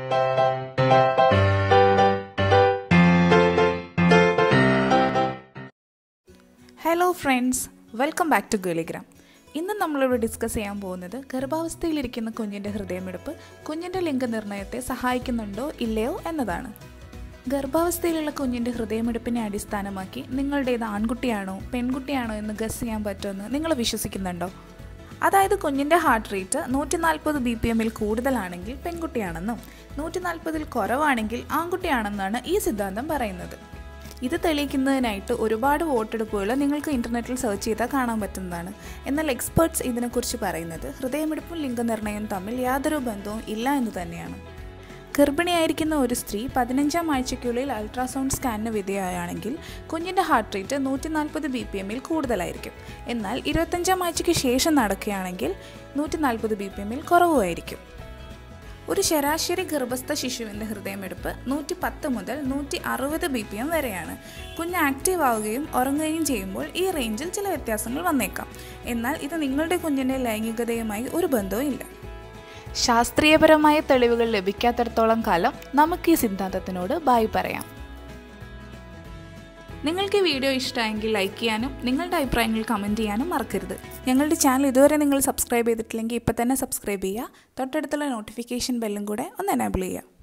hello friends welcome back to Girlygram ഇന്ന് നമ്മളിവിടെ discuss ചെയ്യാൻ പോകുന്നത് ഗർഭാവസ്ഥയിലിരിക്കുന്ന കുഞ്ഞിൻ്റെ ഹൃദയമിടിപ്പ് കുഞ്ഞിൻ്റെ ലിംഗനിർണ്ണയത്തെ സഹായിക്കുന്നുണ്ടോ ഇല്ലയോ എന്നതാണ് ഗർഭാവസ്ഥയിലുള്ള കുഞ്ഞിൻ്റെ ഹൃദയമിടിപ്പിനെ അടിസ്ഥാനമാക്കി നിങ്ങളുടേത് ആൺകുട്ടിയാണോ പെൺകുട്ടിയാണോ എന്ന് ഗസ് ചെയ്യാൻ പറ്റുമെന്ന് നിങ്ങൾ വിശ്വസിക്കുന്നുണ്ടോ അതായത് കുഞ്ഞിൻ്റെ ഹാർട്ട് റേറ്റ് നൂറ്റി നാൽപ്പത് ബി പി എമ്മിൽ കൂടുതലാണെങ്കിൽ പെൺകുട്ടിയാണെന്നും നൂറ്റി നാൽപ്പതിൽ കുറവാണെങ്കിൽ ആൺകുട്ടിയാണെന്നാണ് ഈ സിദ്ധാന്തം പറയുന്നത് ഇത് തെളിയിക്കുന്നതിനായിട്ട് ഒരുപാട് വോട്ടെടുപ്പുകൾ നിങ്ങൾക്ക് ഇൻ്റർനെറ്റിൽ സെർച്ച് ചെയ്താൽ കാണാൻ പറ്റുന്നതാണ് എന്നാൽ എക്സ്പേർട്സ് ഇതിനെക്കുറിച്ച് പറയുന്നത് ഹൃദയമിടിപ്പും ലിംഗനിർണ്ണയവും തമ്മിൽ യാതൊരു ബന്ധവും ഇല്ല എന്ന് തന്നെയാണ് ഗർഭിണിയായിരിക്കുന്ന ഒരു സ്ത്രീ പതിനഞ്ചാം ആഴ്ചയ്ക്കുള്ളിൽ അൾട്രാസൗണ്ട് സ്കാനിന് വിധേയമാണെങ്കിൽ കുഞ്ഞിൻ്റെ ഹാർട്ട് റേറ്റ് നൂറ്റി നാൽപ്പത് ബി പി എമ്മിൽ കൂടുതലായിരിക്കും എന്നാൽ ഇരുപത്തഞ്ചാം ആഴ്ചയ്ക്ക് ശേഷം നടക്കുകയാണെങ്കിൽ നൂറ്റി നാൽപ്പത് ബി പി എമ്മിൽ കുറവുമായിരിക്കും ഒരു ശരാശരി ഗർഭസ്ഥ ശിശുവിൻ്റെ ഹൃദയമെടുപ്പ് നൂറ്റി പത്ത് മുതൽ നൂറ്റി അറുപത് ബി പി എം വരെയാണ് കുഞ്ഞ് ആക്റ്റീവ് ആവുകയും ഉറങ്ങുകയും ചെയ്യുമ്പോൾ ഈ റേഞ്ചിൽ ചില വ്യത്യാസങ്ങൾ വന്നേക്കാം എന്നാൽ ഇത് നിങ്ങളുടെ കുഞ്ഞിൻ്റെ ലൈംഗികതയുമായി ഒരു ബന്ധവും ഇല്ല ശാസ്ത്രീയപരമായ തെളിവുകൾ ലഭിക്കാത്തിടത്തോളം കാലം നമുക്ക് ഈ സിദ്ധാന്തത്തിനോട് ബായ് പറയാം നിങ്ങൾക്ക് ഈ വീഡിയോ ഇഷ്ടമായെങ്കിൽ ലൈക്ക് ചെയ്യാനും നിങ്ങളുടെ അഭിപ്രായങ്ങൾ കമൻറ്റ് ചെയ്യാനും മറക്കരുത് ഞങ്ങളുടെ ചാനൽ ഇതുവരെ നിങ്ങൾ സബ്സ്ക്രൈബ് ചെയ്തിട്ടില്ലെങ്കിൽ ഇപ്പം തന്നെ സബ്സ്ക്രൈബ് ചെയ്യുക തൊട്ടടുത്തുള്ള നോട്ടിഫിക്കേഷൻ ബെല്ലും കൂടെ ഒന്ന് എനേബിൾ ചെയ്യുക